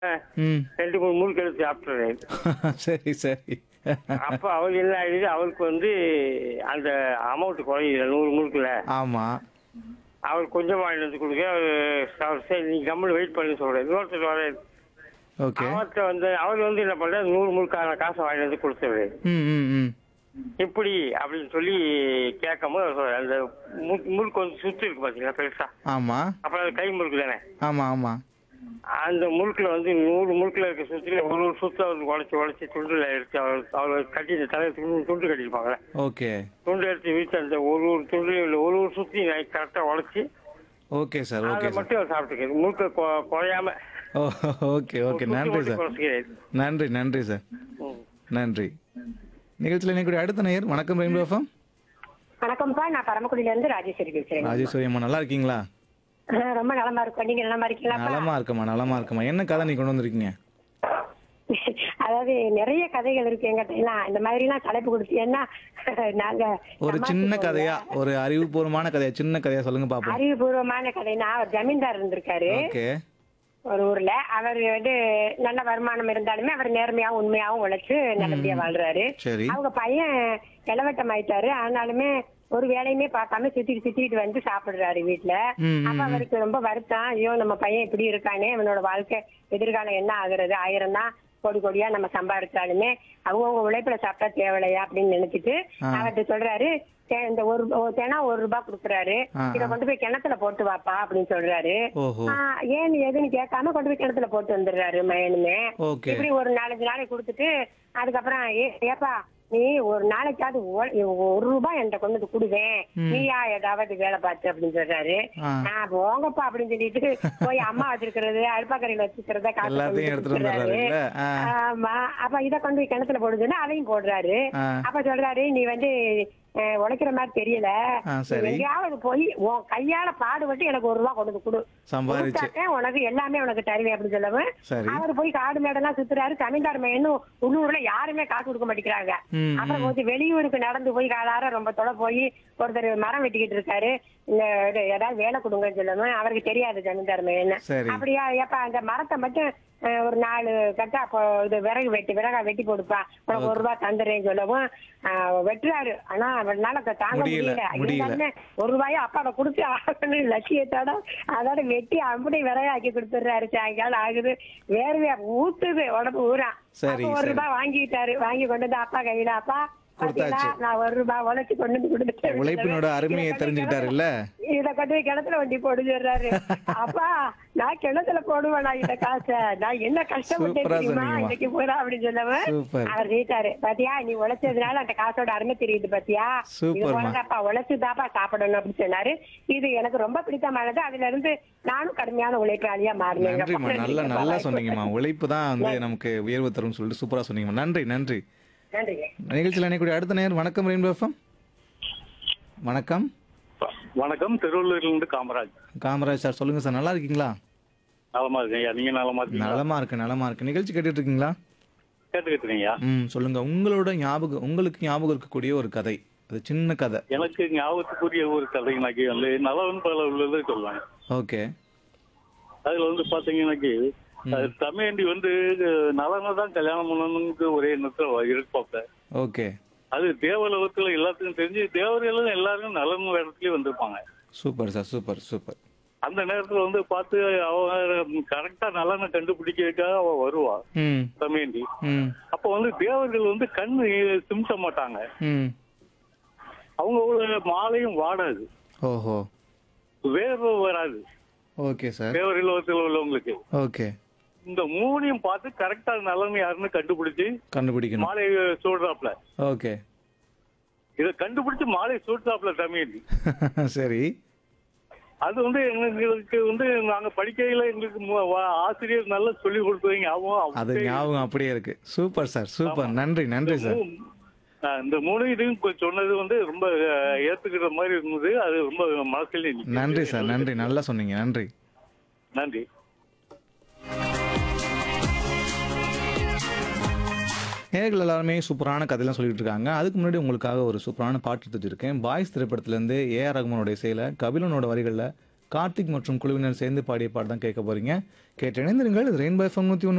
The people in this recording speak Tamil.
ம் ரெண்டு மூணு முறுக்கு எடுத்து சாப்பிட்டுறாரு சரி சரி அப்ப அவர் என்ன ஆயிடுது அவருக்கு வந்து அந்த அமௌண்ட் குறையுது நூறு முறுக்குல ஆமா அவர் கொஞ்சம் வாங்கிட்டு வந்து கொடுக்க அவர் அவர் சரி நீ கம்மல் வெயிட் பண்ணி சொல்றாரு இன்னொருத்தர் வர்றாரு ஓகே அவர்கிட்ட வந்து அவர் வந்து என்ன பண்றாரு நூறு முறுக்கான காசை வாங்கிட்டு வந்து கொடுத்துரு ம் ம் ம் இப்படி அப்படின்னு சொல்லி கேட்கும் போது அவர் சொல்றாரு, அந்த மு- முறுக்கு வந்து சுத்து இருக்கு பாத்தீங்களா பெருசா ஆமா அப்புறம் அது கை முறுக்கு தானே ஆமா ஆமா அந்த முறுக்குல வந்து நூறு முறுக்குல இருக்க சுத்துல ஒரு ஒரு சுத்த அவர் உழைச்சி உழைச்சி துண்டுல எடுத்து அவர் அவர் கட்டி இந்த தலையை துண்டு துண்டு கட்டிருப்பாங்களே ஓகே துண்டு எடுத்து வீட்டு அந்த ஒரு ஒரு துண்டுலையும் உள்ள ஒரு ஒரு சுத்தி கரெக்டா உழைச்சி ஓகே சார் ஓகே அதை சார் மட்டும் அவர் சாப்பிட்டுக்கிறது முறுக்க கொ- குறையாம ஓ ஓகே ஓகே சுத்தி நன்றி மட்டும் சார் குறைச்சிக்கிறாரு. நன்றி நன்றி சார் ம். நன்றி நிகழ்ச்சியில் இணைக்கூடிய அடுத்த நேயர் வணக்கம் ரெயின்போ எஃப்எம் வணக்கம்ப்பா நான் பரமக்குடியில இருந்து ராஜேஸ்வரி பேசுறேன் ராஜேஸ்வரி அம்மா நல்லா இருக்கீங்களா அஹ் ரொம்ப நலமா இருக்கோம் நீங்க நலமா இருக்கீங்களா நலமா இருக்கம்மா நலமா இருக்கம்மா என்ன கதை நீ கொண்டு வந்திருக்கீங்க அதாவது நிறைய கதைகள் இருக்கு எங்கிட்ட எல்லாம் இந்த மாதிரி எல்லாம் தலைப்பு கொடுத்தீங்கன்னா நாங்க ஒரு சின்ன சமாளிச்சுக்குவோம். கதையா ஒரு அறிவுபூர்வமான கதையா சின்ன கதையா சொல்லுங்க பாப்போம் அறிவுபூர்வமான கதைனா அவர் ஜமீன்தார் இருந்திருக்காரு ஓகே ஒரு ஊர்ல அவர் வந்து நல்ல வருமானம் இருந்தாலுமே அவர் நேர்மையாவும் உண்மையாவும் உழைச்சு நல்லபடியா வாழ்றாரு சரி அவங்க பையன் இளவட்டம் ஆயிட்டாரு ஆனாலுமே ஒரு வேலையுமே பார்க்காம சுத்திட்டு சுத்திட்டு வந்து சாப்பிடுறாரு வீட்டுல ம், அப்ப அவருக்கு ரொம்ப வருத்தம் ஐயோ நம்ம பையன் இப்படி இருக்கானே அவனோட வாழ்க்கை எதிர்காலம் என்ன ஆகுறது ஆயிரம் தான் கோடி கோடியா நம்ம சம்பாதிச்சாலுமே அவங்கவுங்க உழைப்புல சாப்பிட்டா தேவையில்லையா அப்படின்னு நினைச்சிட்டு ஆ. அவர்கிட்ட சொல்றாரு "தே- இந்த ஒரு ஒரு தினம் ஒரு ரூபாய் கொடுக்குறாரு ஆ, இத கொண்டு போய் கிணத்துல போட்டு வாப்பா அப்படின்னு சொல்றாரு ஓஹோ ஆ, ஏன்னு எதுன்னு கேட்காம கொண்டு போய் கிணத்துல போட்டு வந்துடுறாரு மயனுமே ஓகே இப்படி ஒரு நாலஞ்சு நாளைக்கு கொடுத்துட்டு அதுக்கப்புறம் ஏ ஏப்பா நீ ஒரு நாளைக்காவது ஓ- ஒரு ரூபாய் என்கிட்ட கொண்டு வந்து கொடுவேன் நீயா ஏதாவது வேலை பார்த்து அப்படின்னு சொல்றாரு ஆ. நான் போங்கப்பா அப்படின்னு சொல்லிட்டு போய் அம்மா வச்சிருக்கிறது அடுப்பாக்கரையில வச்சிருக்கிறத காசு கொண்டு எல்லாத்தையும் வந்து எடுத்துட்டு கொடுத்துறாரு. வந்துடுறாருல்ல ஆ ஆமா அப்ப இத கொண்டு போய் கிணத்துல போடுதுன்னா அதையும் போடுறாரு ஆ. அப்ப சொல்றாரு நீ வந்து அஹ், உழைக்கிற மாதிரி தெரியல ஆ, சரி. நீ எங்கேயாவது போய் உன் கையால பாடுபட்டு எனக்கு ஒரு ரூபா கொண்டு வந்து கொடு சம்பாதிச்சு கொடுத்தாக்க உனக்கு எல்லாமே உனக்கு தருவேன் அப்படின்னு சொல்லவும் சரி அவர் போய் காடு மேடெல்லாம் சுத்துறாரு ஜமீன்தார் மையனும் உள்ளூர்ல யாருமே காசு கொடுக்க மாட்டேங்கிறாங்க ம், அப்புறம் கொஞ்சம் வெளியூருக்கு நடந்து போய் காலார ரொம்ப தொலை போய் ஒருத்தர் மரம் வெட்டிக்கிட்டு இருக்காரு இந்த இது ஏதாவது வேலை கொடுங்கன்னு சொல்லவும் அவருக்கு தெரியாது ஜமீன்தார் மையன் சரி அப்படியா ஏப்பா அந்த மரத்தை மட்டும் அஹ், ஒரு நாலு கட்டா அப்போ இது விறகு வெட்டி விறகா வெட்டி போடுப்பா உனக்கு ஒரு ரூபாய் தந்துடுறேன்னு சொல்லவும் அஹ், வெட்டுறாரு ஆனா அவனால க- தாங்க முடியல, முடியல முடியல. இருந்தாலுமே ஒரு ரூபாயை அப்பாவை கொடுத்து ஆகணும் லட்சியத்தோட அதோட வெட்டி அப்படி விறகாக்கி கொடுத்துடுறாரு சாயங்காலம் ஆகுது வேர்வையா ஊத்துது உடம்பு ஊரா சரி, அப்ப ஒரு சரி. ரூபாய் வாங்கிட்டாரு வாங்கி கொண்டு வந்து அப்பா கையில அப்பா கொடுத்தாச்சு. பாத்தீங்களா, நான் ஒரு ரூபாய் உழைச்சு கொண்டு வந்து கொடுத்துட்டேன் உழைப்பினோட அருமையை தெரிஞ்சுக்கிட்டாருல்ல இத கொண்டு போய் கிணத்துல வண்டி போடு சொல்றாரு அப்பா நான் கிணத்துல போடுவேனா இந்த காசை நான் என்ன கஷ்டப்பட்டேன் சூப்பரா தெரியுமா சொன்னீங்கம்மா. இன்னைக்கு போறா அப்படின்னு சொல்லவும் சூப்பர் அவர் கேட்டாரு பாத்தியா நீ உழைச்சதுனால அந்த காசோட அருமை தெரியுது பாத்தியா இது சூப்பர்மா. போலதாப்பா உழைச்சுதாப்பா சாப்பிடணும் அப்படின்னு சொன்னாரு இது எனக்கு ரொம்ப பிடித்தமானது அதுல இருந்து நானும் கடுமையான உழைப்பாளியா மாறினேன் நன்றிம்மா நல்லா நல்லா சொன்னீங்கம்மா உழைப்பு தான் வந்து நமக்கு உயர்வு தரும்னு சொல்லிட்டு சூப்பரா சொன்னீங்கம்மா நன்றி நன்றி நன்றிங்க நிகழ்ச்சியில் இணைக்கூடிய அடுத்த நேர் வணக்கம் ரெயின்போ எஃப்எம் வணக்கம் வணக்கம் திருவள்ளூர்ல இருந்து காமராஜ் காமராஜ் சார் சொல்லுங்க சார் நல்லா இருக்கீங்களா நலமா இருக்கேன் ஐயா நீங்க நலமா இருக்கீங்களா நலமா இருக்கு நலமா இருக்கு நிகழ்ச்சி கேட்டுட்டு இருக்கீங்களா கேட்டுக்கிட்டு இருக்கீங்க ம் சொல்லுங்க உங்களோட ஞாபகம் உங்களுக்கு ஞாபகம் இருக்கக்கூடிய ஒரு கதை அது சின்ன கதை எனக்கு ஞாபகத்துக்குரிய ஒரு கதைனாக்கி வந்து நலவன் பல உள்ளது சொல்லுவாங்க ஓகே அதுல வந்து பாத்தீங்கன்னாக்கி அது தமையண்டி வந்து நலனை தான் கல்யாணம் பண்ணணும்னு ஒரே எண்ணத்துல இருப்பாப்ப ஓகே அது தேவலோகத்துல எல்லாத்துக்கும் தெரிஞ்சு தேவர்களும் எல்லாரும் நலன் இடத்துலயே வந்திருப்பாங்க சூப்பர் சார் சூப்பர் சூப்பர் அந்த நேரத்துல வந்து பார்த்து அவ கரெக்டா நலனை கண்டுபிடிக்கிறதுக்காக அவ வருவா ம் தமையண்டி ம் அப்ப வந்து தேவர்கள் வந்து கண்ணு சிமிட்ட மாட்டாங்க ம் அவங்க மாலையும் வாடாது ஓஹோ வேர்வை வராது ஓகே சார் தேவர் இல்லத்தில் உள்ளவங்களுக்கு ஓகே இந்த மூணையும் பார்த்து கரெக்டா நலன் யாருன்னு கண்டுபிடிச்சு கண்டுபிடிக்கணும் மாலை சூடுறாப்ல ஓகே இதை கண்டுபிடிச்சு மாலை சூடுறாப்ல தமிழ் சரி அது வந்து எங்களுக்கு வந்து நாங்க படிக்கையில எங்களுக்கு மு- வா- ஆசிரியர் நல்லா சொல்லி கொடுத்தவங்க அவன் அது ஞாபகம் அப்படியே இருக்கு சூப்பர் சார் சூப்பர் நன்றி நன்றி சார் இந்த மூணு இதையும் கொ- சொன்னது வந்து ரொம்ப அஹ், ஏத்துக்கிற மாதிரி இருந்தது அது ரொம்ப மனசுல நிக்குது. நன்றி சார் நன்றி நல்லா சொன்னீங்க நன்றி நன்றி நேர்கள் எல்லாருமே சூப்பரான கதையெல்லாம் சொல்லிட்டு இருக்காங்க அதுக்கு முன்னாடி உங்களுக்காக ஒரு சூப்பரான பாட்டு எடுத்துட்டு பாய்ஸ் திரைப்படத்திலேருந்து ஏஆர் ரகுமானோட இசையில் கபிலனோட வரிகளில் கார்த்திக் மற்றும் குழுவினர் சேர்ந்து பாடிய பாட்டு தான் கேட்க போறீங்க கேட்டு இணைந்திருங்கள் ரெயின்போ எஃப்எம் நூற்றி ஒன்று